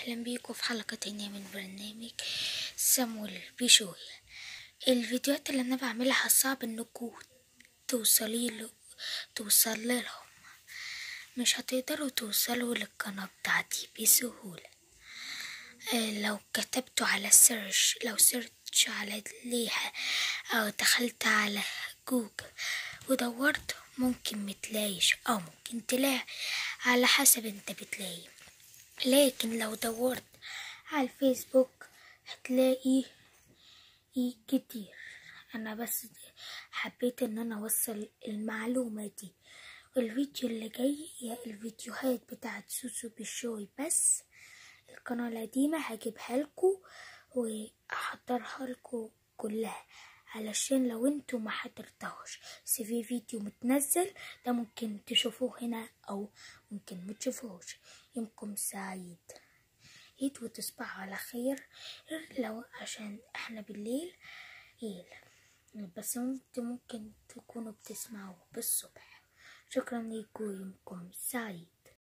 أهلا بيكم في حلقة تانية من برنامج سمو بشوي الفيديوهات اللي أنا بعملها صعب إنكم توصلي له توصل لهم مش هتقدروا توصلوا للقناة بتاعتي بسهولة آه، لو كتبتوا على سيرش لو سيرش على ليها أو دخلت على جوجل ودورت ممكن متلاقيش أو ممكن تلاقي على حسب انت بتلاقي لكن لو دورت على الفيسبوك هتلاقي إيه كتير انا بس حبيت ان انا اوصل المعلومة دي والفيديو اللي جاي هي الفيديوهات بتاعت سوسو بالشوي بس القناة القديمة هجيبها لكم واحضرها لكم كلها علشان لو انتوا ما حضرتهاش بس في فيديو متنزل ده ممكن تشوفوه هنا او ممكن ما تشوفوهوش يومكم سعيد عيد وتصبحوا على خير لو عشان احنا بالليل ليل بس انتوا ممكن تكونوا بتسمعوا بالصبح شكرا لكم يومكم سعيد